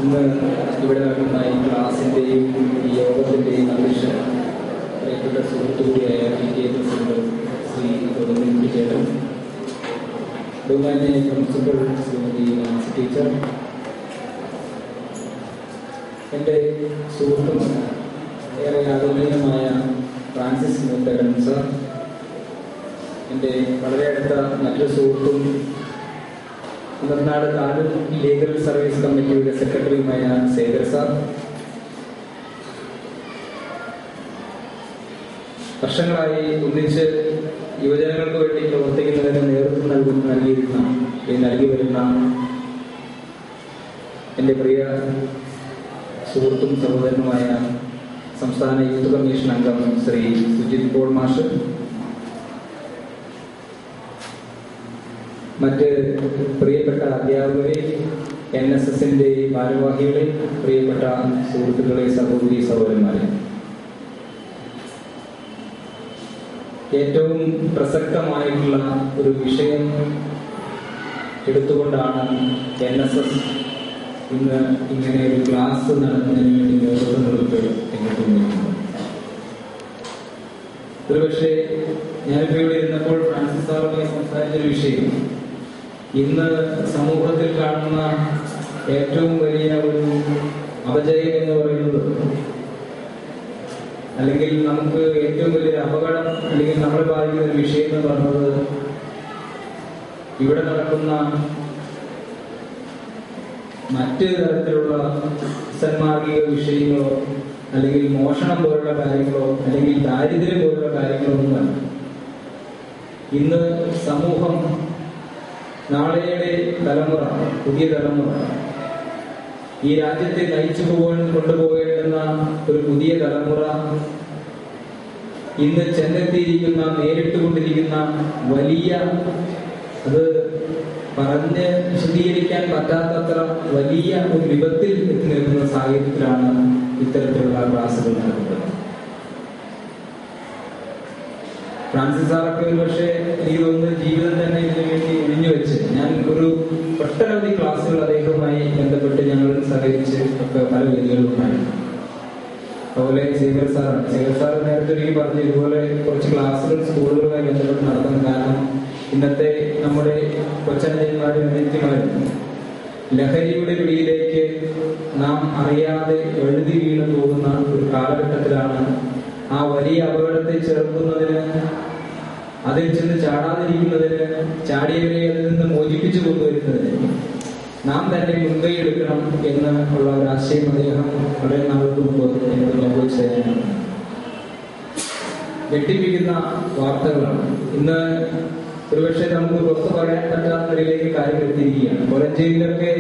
ഇന്ന് ഇവിടെ നടക്കുന്ന ഈ ക്ലാസിൻ്റെയും ഈ യോഗത്തിൻ്റെയും അധ്യക്ഷൻ പ്രിയപ്പെട്ട സുഹൃത്തു കൂടിയായ P K president Shri Govindan ചേട്ടൻ ബഹുമാന്യ പ്രിൻസിപ്പൽ ശ്രീമതി നാൻസി ടീച്ചർ എൻ്റെ സുഹൃത്തും ഏറെ ആദരണീയമായ ഫ്രാൻസിസ് മൂത്തേടൻ സർ എൻ്റെ വളരെ അടുത്ത മറ്റൊരു സുഹൃത്തും കുന്നനാട് താലൂക്ക് ലീഗൽ സർവീസ് കമ്മിറ്റിയുടെ സെക്രട്ടറിയുമായ സേവർ സാർ വർഷങ്ങളായി ഒന്നിച്ച് യുവജനങ്ങൾക്ക് വേണ്ടി പ്രവർത്തിക്കുന്നതിന് നേതൃത്വം നൽകുന്ന നൽകിയിരുന്ന ഈ നൽകി വരുന്ന എൻ്റെ പ്രിയ സുഹൃത്തും സഹോദരനുമായ സംസ്ഥാന യൂത്ത് കമ്മീഷൻ അംഗം ശ്രീ സുജിത് പോൾ മാഷ് മറ്റ് പ്രിയപ്പെട്ട അധ്യാപകരെ എൻ എസ് എസിന്റെ ഭാരവാഹികളെ പ്രിയപ്പെട്ട സുഹൃത്തുക്കളെ സഹോദരി സഹോദരന്മാരെ ഏറ്റവും പ്രസക്തമായിട്ടുള്ള ഒരു വിഷയം എടുത്തുകൊണ്ടാണ് എൻ എസ് എസ് ഇന്ന് ഇങ്ങനെ ഒരു ക്ലാസ് നടത്തുന്നതിന് വേണ്ടി നേതൃത്വം കൊടുത്ത് രംഗത്ത് വന്നിരിക്കുന്നത് ഒരുപക്ഷെ ഞാനിപ്പോ ഇവിടെ ഇരുന്നപ്പോൾ ഫ്രാൻസിസ് സാറുമായി സംസാരിച്ചൊരു വിഷയം ഇന്ന് സമൂഹത്തിൽ കാണുന്ന ഏറ്റവും വലിയ ഒരു അപജയം എന്ന് പറയുന്നത് അല്ലെങ്കിൽ നമുക്ക് ഏറ്റവും വലിയൊരു അപകടം അല്ലെങ്കിൽ നമ്മളെ ബാധിക്കുന്ന ഒരു വിഷയം എന്ന് പറയുന്നത് ഇവിടെ നടക്കുന്ന മറ്റ് തരത്തിലുള്ള സന്മാർഗിക വിഷയങ്ങളോ അല്ലെങ്കിൽ മോഷണം പോലുള്ള കാര്യങ്ങളോ അല്ലെങ്കിൽ ദാരിദ്ര്യം പോലുള്ള കാര്യങ്ങളോ ഒന്നുമല്ല ഇന്ന് സമൂഹം നാളെയുടെ തലമുറ പുതിയ തലമുറ ഈ രാജ്യത്തെ നയിച്ചു പോകാൻ കൊണ്ടുപോകേണ്ടുന്ന ഒരു പുതിയ തലമുറ ഇന്ന് ചെന്നെത്തിയിരിക്കുന്ന നേരിട്ടുകൊണ്ടിരിക്കുന്ന വലിയ അത് പറഞ്ഞ് വിശദീകരിക്കാൻ പറ്റാത്തത്ര വലിയ ഒരു വിപത്തിൽ എത്തി നിൽക്കുന്ന സാഹചര്യത്തിലാണ് ഇത്തരത്തിലുള്ള ക്ലാസുകൾ നടക്കുന്നത് ഫ്രാൻസിസ് സാറൊക്കെ ഒരു പക്ഷേ എനിക്ക് തോന്നുന്നത് ജീവിതം തന്നെ ഇതിനു വേണ്ടി ഒഴിഞ്ഞു വെച്ച് ഞാൻ ഒരു ഒട്ടനവധി ക്ലാസ്സുകൾ അദ്ദേഹവുമായി ബന്ധപ്പെട്ട് ഞങ്ങൾ സഹകരിച്ച് ഒക്കെ പല വേദികളിലുണ്ടായിരുന്നു അതുപോലെ സേവർ സാറാണ് സേവർ സാർ നേരത്തെ ഒരിക്കൽ പറഞ്ഞു ഇതുപോലെ കുറച്ച് ക്ലാസ്സുകൾ സ്കൂളുകളുമായി ബന്ധപ്പെട്ട് നടത്താൻ കാരണം ഇന്നത്തെ നമ്മുടെ കൊച്ചനന്മാരും അനിയത്തിമാരും ലഹരിയുടെ പിടിയിലേക്ക് നാം അറിയാതെ എഴുതി വീണു പോകുന്ന ഒരു കാലഘട്ടത്തിലാണ് ആ വലിയ അപകടത്തെ ചെറുക്കുന്നതിന് അതിൽ ചെന്ന് ചാടാതിരിക്കുന്നതിന് ചാടിയവരെ അതിൽ നിന്ന് മോചിപ്പിച്ചു കൊണ്ടുവരുന്നതിന് നാം തന്നെ മുൻകൈ എടുക്കണം എന്ന് ഉള്ള ഒരു ആശയം അദ്ദേഹം വളരെ നാളുകൾക്ക് മുമ്പ് എന്നോട് പങ്കുവച്ചതാണ് ഞെട്ടിപ്പിക്കുന്ന വാർത്തകളാണ് ഇന്ന് ഒരുപക്ഷെ നമുക്ക് പുറത്ത് പറയാൻ പറ്റാത്ത നിലയിലേക്ക് കാര്യങ്ങൾ എത്തിയിരിക്കുകയാണ് കൊലഞ്ചേരിയിലൊക്കെ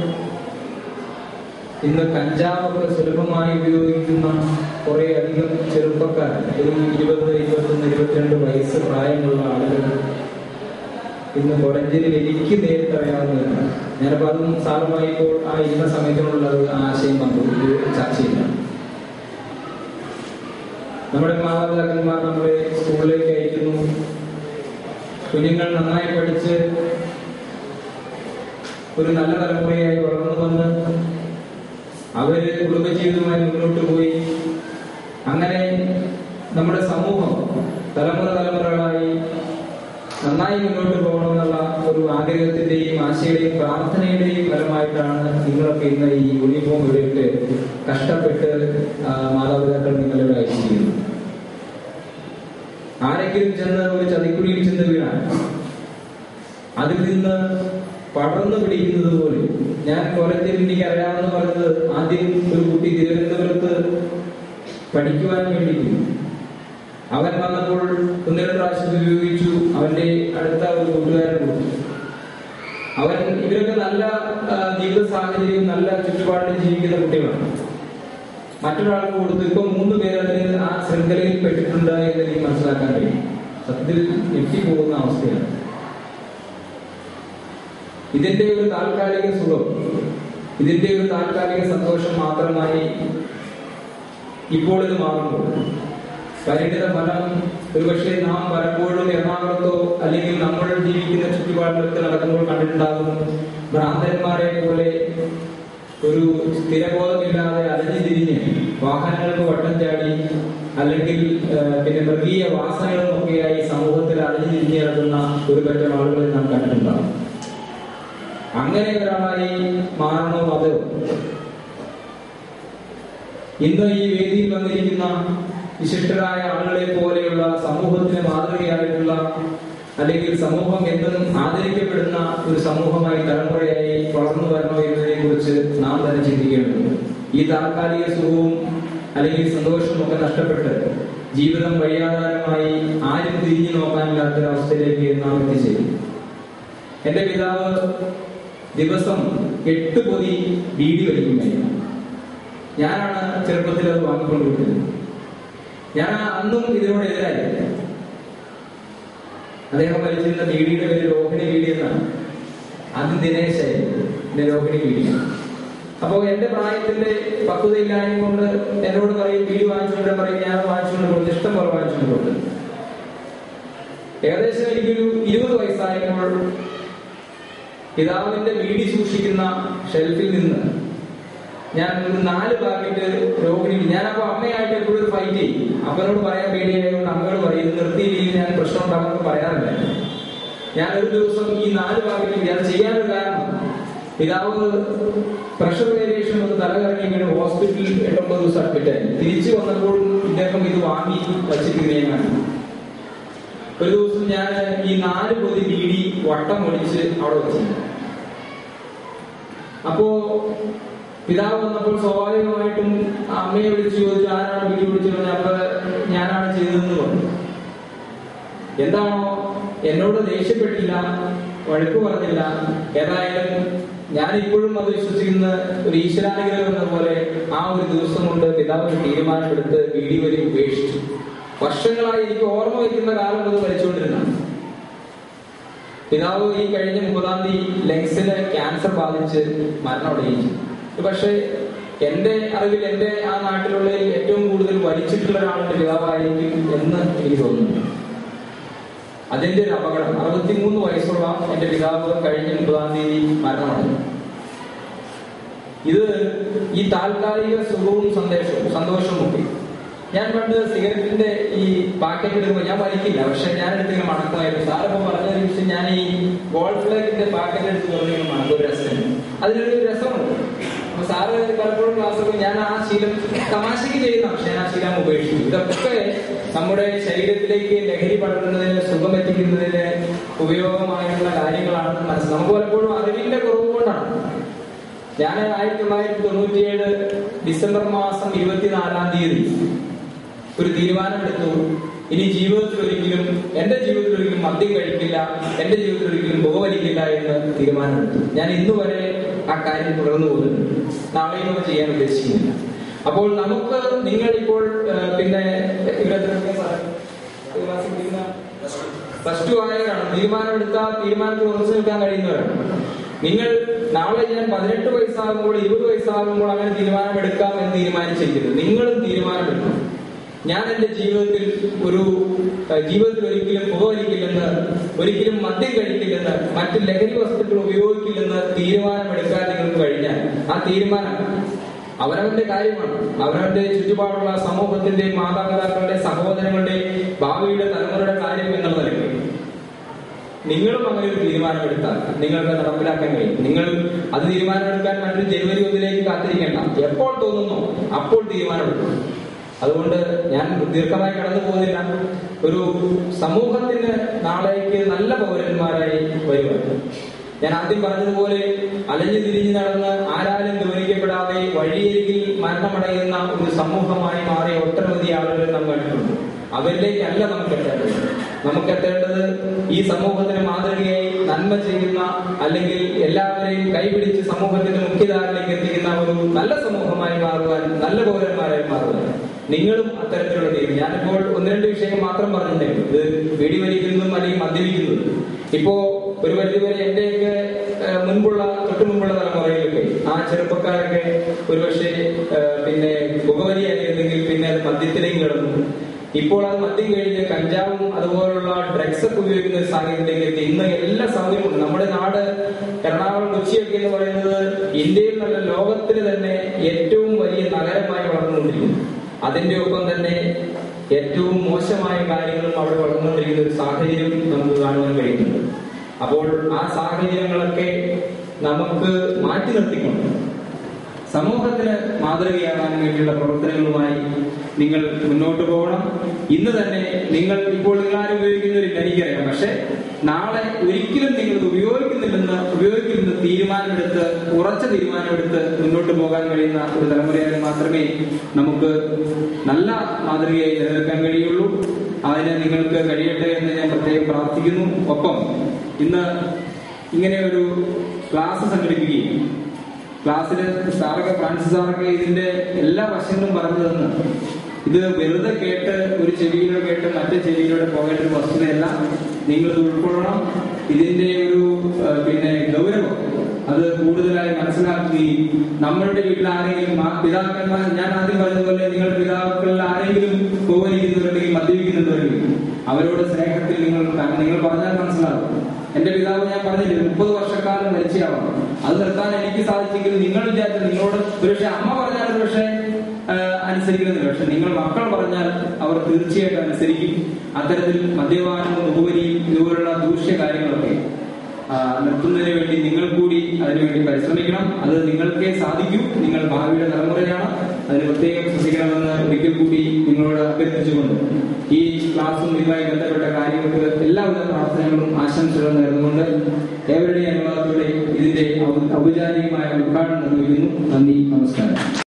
ഇന്ന് കഞ്ചാവൊക്കെ സുലഭമായി ഉപയോഗിക്കുന്ന കുറെ അധികം ചെറുപ്പക്കാർ ഒരു ഇരുപത് ഇരുപത്തൊന്ന് ഇരുപത്തിരണ്ട് വയസ്സ് പ്രായമുള്ള ആളുകൾ ഇന്ന് കൊലഞ്ചേരിയിൽ എനിക്ക് നേരിട്ടറിയാവുന്നതാണ് ഞാനപ്പോൾ അതും സാറുമായി ഇപ്പോൾ ആ ഇരുന്ന സമയത്തിനുള്ള ഒരു ആശയം വന്നു ഇത് ചർച്ച ചെയ്യാം നമ്മുടെ മാതാപിതാക്കന്മാർ നമ്മളെ സ്കൂളിലേക്ക് അയക്കുന്നു കുഞ്ഞുങ്ങൾ നന്നായി പഠിച്ച് ഒരു നല്ല തലമുറയായി വളർന്നു വന്ന് അവര് കുടുംബജീവിതവുമായി മുന്നോട്ട് പോയി അങ്ങനെ നമ്മുടെ സമൂഹം തലമുറ തലമുറകളായി നന്നായി മുന്നോട്ട് പോകണമെന്നുള്ള ഒരു ആഗ്രഹത്തിന്റെയും ആശയുടെയും പ്രാർത്ഥനയുടെയും ഫലമായിട്ടാണ് നിങ്ങളൊക്കെ ഇന്ന് ഈ യൂണിഫോം ഇവിടെയിട്ട് കഷ്ടപ്പെട്ട് ആ, മാതാപിതാക്കൾ നിങ്ങളിവിടെ അയച്ചിരിക്കുന്നത് ആരെങ്കിലും ചെന്ന് ഒരു ചതിക്കുഴിയിൽ ചെന്ന് വീണാൽ അതിൽ നിന്ന് പടർന്നു പിടിക്കുന്നത് പോലെ ഞാൻ കോളേജിൽ എനിക്ക് അറിയാമെന്ന് പറഞ്ഞത് ആദ്യം ഒരു കുട്ടി തിരുവനന്തപുരത്ത് പഠിക്കുവാൻ വേണ്ടി പോയി. അവൻ വന്നപ്പോൾ ഒന്ന് രണ്ട് പ്രാവശ്യം ഇത് ഉപയോഗിച്ചു അവന്റെ അടുത്ത ഒരു കൂട്ടുകാരൻ കൊടുത്തു അവൻ ഇവരൊക്കെ നല്ല ആ, ജീവിത സാഹചര്യവും നല്ല ചുറ്റുപാടിൽ ജീവിക്കുന്ന കുട്ടികളാണ് മറ്റൊരാൾക്ക് കൊടുത്തു ഇപ്പൊ മൂന്ന് പേര് അതിന് ആ ശൃംഖലയിൽ പെട്ടിട്ടുണ്ട് എന്ന് എനിക്ക് മനസ്സിലാക്കാൻ കഴിയും സത്യത്തിൽ ഞെട്ടിപ്പോകുന്ന അവസ്ഥയാണ് ഇതിന്റെ ഒരു താൽക്കാലിക സുഖം ഇതിന്റെ ഒരു താൽക്കാലിക സന്തോഷം മാത്രമായി ഇപ്പോൾ ഇത് മാറുമ്പോൾ പരിണിത ഫലം ഒരുപക്ഷെ നാം പലപ്പോഴും എറണാകുളത്തോ അല്ലെങ്കിൽ നമ്മൾ ജീവിക്കുന്ന ചുറ്റുപാടിലൊക്കെ നടക്കുമ്പോൾ കണ്ടിട്ടുണ്ടാകും ഭ്രാന്തന്മാരെ പോലെ ഒരു സ്ഥിരബോധമില്ലാതെ അലഞ്ഞു തിരിഞ്ഞ് വാഹനങ്ങൾക്ക് വട്ടം ചാടി അല്ലെങ്കിൽ ആ, പിന്നെ മൃഗീയ വാസനകളും ഒക്കെയായി സമൂഹത്തിൽ അലഞ്ഞു തിരിഞ്ഞ് കിടക്കുന്ന ഒരു പറ്റം ആളുകളെ നാം കണ്ടിട്ടുണ്ടാകും അങ്ങനെ ഒരാളായി മാറണോ അത് ഇന്ന് ഈ വേദിയിൽ വന്നിരിക്കുന്ന വിശിഷ്ടരായ ആളുകളെ പോലെയുള്ള സമൂഹത്തിന് മാതൃകയായിട്ടുള്ള അല്ലെങ്കിൽ സമൂഹം എന്നും ആദരിക്കപ്പെടുന്ന ഒരു സമൂഹമായി തലമുറയായി വളർന്നു വരണോ എന്നതിനെ കുറിച്ച് നാം തന്നെ ചിന്തിക്കേണ്ടതുണ്ട് ഈ താൽക്കാലിക സുഖവും അല്ലെങ്കിൽ സന്തോഷവും ഒക്കെ നഷ്ടപ്പെട്ട് ജീവിതം വഴിയാധാരമായി ആരും തിരിഞ്ഞു നോക്കാനില്ലാത്തൊരവസ്ഥയിലേക്ക് നാം എത്തിച്ചേരും എന്റെ പിതാവ് ദിവസം എട്ട് പൊതി ബീഡി വലിക്കുമായിരുന്നു ഞാനാണ് ചെറുപ്പത്തിൽ അത് വാങ്ങിക്കൊണ്ടിരുന്നത് ഞാൻ അന്നും ഇതിനോട് എതിരായിരുന്നു അദ്ദേഹം വലിച്ചിരുന്ന ബീഡിയുടെ പേര് രോഹിണി ബീഡി എന്നാണ് ആദ്യം ദിനേശായിരുന്നു എന്റെ രോഹിണി ബീഡി അപ്പോ എന്റെ പ്രായത്തിന്റെ പക്വതയില്ലായ്മ കൊണ്ട് എന്നോട് പറയും ബീഡി വാങ്ങിച്ചുകൊണ്ട് പറയും ഞാൻ വാങ്ങിച്ചുകൊണ്ട് കൊടുത്തു ഇഷ്ടം പോലെ വാങ്ങിച്ചുകൊണ്ട് കൊടുത്തു ഏകദേശം എനിക്കൊരു ഇരുപത് വയസ്സായപ്പോൾ പിതാവിന്റെ ബീഡി സൂക്ഷിക്കുന്ന ഷെൽഫിൽ നിന്ന് ഞാൻ ഒരു നാല് പാക്കറ്റ് രോഹിണി ഞാൻ അപ്പൊ അമ്മയായിട്ട് എപ്പോഴും ഒരു ഫൈറ്റ് ചെയ്യും അപ്പനോട് പറയാൻ പേടിയായതുകൊണ്ട് അമ്മയോട് പറയും ഇത് നിർത്തിയില്ലെങ്കിൽ ഞാൻ പ്രശ്നം ഉണ്ടാകുമെന്ന് പറയാറില്ല ഞാൻ ഒരു ദിവസം ഈ നാല് പാക്കറ്റ് ഞാൻ ചെയ്യാനൊരു കാരണം പിതാവ് പ്രഷർ വേരിയേഷൻ ഒന്ന് തലകറങ്ങി വീണ് ഹോസ്പിറ്റലിൽ എട്ടൊമ്പത് ദിവസം അഡ്മിറ്റ് ആയി തിരിച്ചു വന്നപ്പോഴും ഇദ്ദേഹം ഇത് വാങ്ങി വച്ചിരിക്കുന്നതാണ് ഒരു ദിവസം ഞാൻ ഈ നാല് പൊതി ബീഡി വട്ടം ഒടിച്ച് അവിടെ വെച്ചു അപ്പോ പിതാവ് വന്നപ്പോൾ സ്വാഭാവികമായിട്ടും അമ്മയെ വിളിച്ചു ചോദിച്ചു ആരാണ് ബീഡി പിടിച്ചു പറഞ്ഞ അപ്പൊ ഞാനാണ് ചെയ്തതെന്ന് പറഞ്ഞു എന്താണോ എന്നോട് ദേഷ്യപ്പെട്ടില്ല വഴക്ക് പറഞ്ഞില്ല ഏതായാലും ഞാൻ ഇപ്പോഴും അത് വിശ്വസിക്കുന്ന ഒരു ഈശ്വരാനുഗ്രഹം എന്ന പോലെ ആ ഒരു ദിവസം കൊണ്ട് പിതാവ് ഒരു തീരുമാനമെടുത്ത് ബീഡി വരി ഉപേക്ഷിച്ചു വർഷങ്ങളായി എനിക്ക് ഓർമ്മ വയ്ക്കുന്ന കാലം അത് വലിച്ചുകൊണ്ടിരുന്ന പിതാവ് ഈ കഴിഞ്ഞ മുപ്പതാം തീയതി ലങ്സിന് ക്യാൻസർ ബാധിച്ച് മരണമടയിച്ചു പക്ഷേ എന്റെ അറിവിൽ എന്റെ ആ നാട്ടിലുള്ള ഏറ്റവും കൂടുതൽ വലിച്ചിട്ടുള്ള ഒരാളുടെ പിതാവായിരിക്കും എന്ന് എനിക്ക് തോന്നുന്നു അതിന്റെ ഒരു അപകടം അറുപത്തിമൂന്ന് വയസ്സുള്ള എന്റെ പിതാവ് കഴിഞ്ഞ മുപ്പതാം തീയതി മരണമടഞ്ഞു ഇത് ഈ താൽക്കാലിക സുഖവും സന്ദേശവും സന്തോഷവും ഒക്കെ ഞാൻ പണ്ട് സിഗരറ്റിന്റെ ഈ പാക്കറ്റ് എടുക്കുമ്പോൾ ഞാൻ വലിക്കില്ല പക്ഷെ ഞാൻ എടുത്തിങ്ങനെ മണക്കുമായിരുന്നു സാറിപ്പോ പറഞ്ഞതിന് വിഷയം ഞാൻ ഈ ഗോൾഡ് ഫ്ലാഗിന്റെ പാക്കറ്റ് എടുത്ത് പറഞ്ഞിങ്ങനെ മണക്കും ഒരു രസം അതിനൊരു രസമുണ്ട് അപ്പൊ സാറ് പലപ്പോഴും ക്ലാസ്സൊക്കെ ഞാൻ ആ ശീലം തമാശക്ക് ചെയ്യുന്ന പക്ഷെ ഞാൻ ആ ശീലം ഉപേക്ഷിച്ചു ഇതൊക്കെ നമ്മുടെ ശരീരത്തിലേക്ക് ലഹരി പടരുന്നതിന് സുഖം എത്തിക്കുന്നതിന് ഉപയോഗമായിട്ടുള്ള കാര്യങ്ങളാണെന്ന് മനസ്സിലാക്കും നമുക്ക് പലപ്പോഴും അറിവിന്റെ കുറവ് കൊണ്ടാണ് ഞാൻ ആയിരത്തി തൊള്ളായിരത്തി തൊണ്ണൂറ്റിയേഴ് ഡിസംബർ മാസം ഇരുപത്തിനാലാം തീയതി ഒരു തീരുമാനമെടുത്തു ഇനി ജീവിതത്തിൽ ഒരിക്കലും എന്റെ ജീവിതത്തിൽ ഒരിക്കലും മദ്യം കഴിക്കില്ല എന്റെ ജീവിതത്തിൽ ഒരിക്കലും പുകവലിക്കില്ല എന്ന് തീരുമാനമെടുത്തു ഞാൻ ഇന്ന് വരെ ആ കാര്യം തുടർന്നു പോകുന്നുണ്ട് നാളെയും അത് ചെയ്യാൻ ഉദ്ദേശിക്കുന്നില്ല അപ്പോൾ നമുക്ക് നിങ്ങൾ ഇപ്പോൾ ഏഹ്, പിന്നെ ഇവിടെ പ്ലസ് ടു ആയവരാണ് തീരുമാനമെടുത്ത തീരുമാനത്തിൽ ഉറച്ചു നിൽക്കാൻ കഴിയുന്നവരാണ് നിങ്ങൾ നാളെ ഞാൻ പതിനെട്ട് വയസ്സാകുമ്പോൾ ഇരുപത് വയസ്സാകുമ്പോൾ അങ്ങനെ തീരുമാനമെടുക്കാം എന്ന് തീരുമാനിച്ചിരിക്കുന്നത് നിങ്ങളും തീരുമാനമെടുക്കണം ഞാൻ എന്റെ ജീവിതത്തിൽ ഒരു ഏഹ്, ജീവിതത്തിൽ ഒരിക്കലും പുകവലിക്കില്ലെന്ന് ഒരിക്കലും മദ്യം കഴിക്കില്ലെന്ന് മറ്റ് ലഹരി വസ്തുക്കൾ ഉപയോഗിക്കില്ലെന്ന് തീരുമാനമെടുക്കാൻ നിങ്ങൾക്ക് കഴിഞ്ഞാൽ ആ തീരുമാനം അവനവന്റെ കാര്യമാണ് അവനവന്റെ ചുറ്റുപാടുള്ള സമൂഹത്തിന്റെ മാതാപിതാക്കളുടെ സഹോദരങ്ങളുടെ ഭാവിയുടെ തലമുറയുടെ കാര്യം എന്നുള്ള നിലയ്ക്ക് നിങ്ങളും അങ്ങനെ ഒരു തീരുമാനമെടുത്താൽ നിങ്ങൾക്ക് നടപ്പിലാക്കാൻ കഴിയും നിങ്ങൾ അത് തീരുമാനമെടുക്കാൻ മറ്റൊരു ജനുവരി ഒന്നിലേക്ക് കാത്തിരിക്കേണ്ട എപ്പോൾ തോന്നുന്നു അപ്പോൾ തീരുമാനമെടുക്കും അതുകൊണ്ട് ഞാൻ ദീർഘമായി കടന്നു പോകുന്നില്ല ഒരു സമൂഹത്തിന് നാളേക്ക് നല്ല പൗരന്മാരായി വരുവാൻ ഞാൻ ആദ്യം പറഞ്ഞതുപോലെ അലഞ്ഞു തിരിഞ്ഞു നടന്ന് ആരാലും ഗൗനിക്കപ്പെടാതെ വഴിയരികിൽ മരണമടയുന്ന ഒരു സമൂഹമായി മാറിയ ഒട്ടനവധി ആളുകൾ നാം കണ്ടിട്ടുണ്ട് അവരിലേക്കല്ല നമുക്ക് എത്തേണ്ടത് നമുക്ക് എത്തേണ്ടത് ഈ സമൂഹത്തിന് മാതൃകയായി നന്മ ചെയ്യുന്ന അല്ലെങ്കിൽ എല്ലാവരെയും കൈപിടിച്ച് സമൂഹത്തിന്റെ മുഖ്യധാരയിലേക്ക് എത്തിക്കുന്ന ഒരു നല്ല സമൂഹമായി മാറുവാൻ നല്ല പൗരന്മാരായി മാറുവാൻ നിങ്ങളും അത്തരത്തിലുള്ള ടീം ഞാനിപ്പോൾ ഒന്ന് രണ്ട് വിഷയം മാത്രം പറഞ്ഞിട്ടേ ഉള്ളൂ. ഇത് വെടി വലിക്കുന്നതും അല്ലെങ്കിൽ മദ്യപിക്കുന്നതും ഇപ്പോ ഒരു പരിധിവരെ എന്റെയൊക്കെ ഏഹ്, മുൻപുള്ള തൊട്ടു മുമ്പുള്ള തലമുറയിലൊക്കെ ആ ചെറുപ്പക്കാരൊക്കെ ഒരുപക്ഷെ ഏഹ്, പിന്നെ പുകവലിയായിരുന്നെങ്കിൽ പിന്നെ അത് മദ്യത്തിലേക്ക് കിടന്നു ഇപ്പോൾ അത് മദ്യം കഴിഞ്ഞ് കഞ്ചാവും അതുപോലുള്ള ഡ്രഗ്സ് ഒക്കെ ഉപയോഗിക്കുന്ന ഒരു സാഹചര്യത്തിലേക്ക് എത്തി ഇന്ന് എല്ലാ സൗകര്യമുണ്ട് നമ്മുടെ നാട് എറണാകുളം കൊച്ചിയൊക്കെ എന്ന് പറയുന്നത് ഇന്ത്യയിൽ നല്ല ലോകത്തിൽ തന്നെ ഏറ്റവും വലിയ നഗരമായി വളർന്നുകൊണ്ടിരിക്കുന്നു അതിന്റെ ഒപ്പം തന്നെ ഏറ്റവും മോശമായ കാര്യങ്ങളും അവിടെ വളർന്നുകൊണ്ടിരിക്കുന്ന ഒരു സാഹചര്യം നമുക്ക് കാണുവാൻ കഴിയുന്നുണ്ട് അപ്പോൾ ആ സാഹചര്യങ്ങളൊക്കെ നമുക്ക് മാറ്റി നിർത്തിക്കൊണ്ട് സമൂഹത്തിന് മാതൃകയാകാൻ വേണ്ടിയുള്ള പ്രവർത്തനങ്ങളുമായി നിങ്ങൾ മുന്നോട്ട് പോകണം ഇന്ന് തന്നെ നിങ്ങൾ ഇപ്പോൾ നിങ്ങൾ ആരും ഉപയോഗിക്കുന്നവരില്ല എനിക്കറിയാം പക്ഷെ നാളെ ഒരിക്കലും നിങ്ങൾ ഇത് ഉപയോഗിക്കുന്നില്ലെന്ന് ഉപയോഗിക്കുമെന്ന് തീരുമാനമെടുത്ത് ഉറച്ച തീരുമാനമെടുത്ത് മുന്നോട്ട് പോകാൻ കഴിയുന്ന ഒരു തലമുറയായി മാത്രമേ നമുക്ക് നല്ല മാതൃകയായി നിലനിൽക്കാൻ കഴിയുള്ളൂ അതിന് നിങ്ങൾക്ക് കഴിയട്ടെ എന്ന് ഞാൻ പ്രത്യേകം പ്രാർത്ഥിക്കുന്നു ഒപ്പം ഇന്ന് ഇങ്ങനെ ഒരു ക്ലാസ് സംഘടിപ്പിക്കുകയും ക്ലാസ്സിൽ സാറൊക്കെ ഫ്രാൻസിസ് സാറൊക്കെ ഇതിന്റെ എല്ലാ വശങ്ങളും പറഞ്ഞു തന്നു ഇത് വെറുതെ കേട്ട് ഒരു ചെവിയിലൂടെ കേട്ട് മറ്റേ ചെവിയിലൂടെ പോകേണ്ട ഒരു വസ്തുതയല്ല നിങ്ങൾ ഇത് ഉൾക്കൊള്ളണം ഇതിന്റെ ഒരു ആ, പിന്നെ ഗൗരവം അത് കൂടുതലായി മനസ്സിലാക്കുകയും നമ്മളുടെ വീട്ടിൽ ആരെങ്കിലും ആ പിതാക്കന്മാർ ഞാൻ ആദ്യം പറഞ്ഞതുപോലെ നിങ്ങളുടെ പിതാക്കളിൽ ആരെങ്കിലും പോകാനിരിക്കുന്നവരുണ്ടെങ്കിൽ മദ്യപിക്കുന്നുണ്ടെങ്കിൽ അവരോട് സ്നേഹത്തിൽ നിങ്ങൾ നിങ്ങൾ പറഞ്ഞാൽ മനസ്സിലാകും എന്റെ പിതാവ് ഞാൻ പറഞ്ഞില്ലേ മുപ്പത് വർഷക്കാലം മരിച്ചയാളാണ് അത് നിർത്താൻ എനിക്ക് സാധിച്ചെങ്കിൽ നിങ്ങൾ വിചാരിച്ച നിങ്ങളോട് ഒരുപക്ഷെ അമ്മ പറഞ്ഞാൽ ഒരുപക്ഷെ അനുസരിക്കുന്നില്ല പക്ഷെ നിങ്ങൾ മക്കൾ പറഞ്ഞാൽ അവർ തീർച്ചയായിട്ടും അനുസരിക്കും അത്തരത്തിൽ മദ്യപാനവും ഉപരിയും ഇതുപോലുള്ള ദൂഷ്യ കാര്യങ്ങളൊക്കെ ആ, നിർത്തുന്നതിന് വേണ്ടി നിങ്ങൾ കൂടി അതിനുവേണ്ടി പരിശ്രമിക്കണം അത് നിങ്ങൾക്കേ സാധിക്കൂ നിങ്ങൾ ഭാവിയുടെ തലമുറയാണ് അതിന് പ്രത്യേകം ശ്രദ്ധിക്കണമെന്ന് ഒരിക്കൽ കൂടി നിങ്ങളോട് അഭ്യർത്ഥിച്ചുകൊണ്ട് ഈ ക്ലാസ്സും ഇതുമായി ബന്ധപ്പെട്ട കാര്യങ്ങൾക്ക് എല്ലാവിധ പ്രാർത്ഥനകളും ആശംസകളും നേർന്നുകൊണ്ട് ഏവരുടെയും അനുവാദത്തോടെ ഇതിന്റെ ഔ- ഔപചാരികമായ ഉദ്ഘാടനം നിർവഹിക്കുന്നു നന്ദി നമസ്കാരം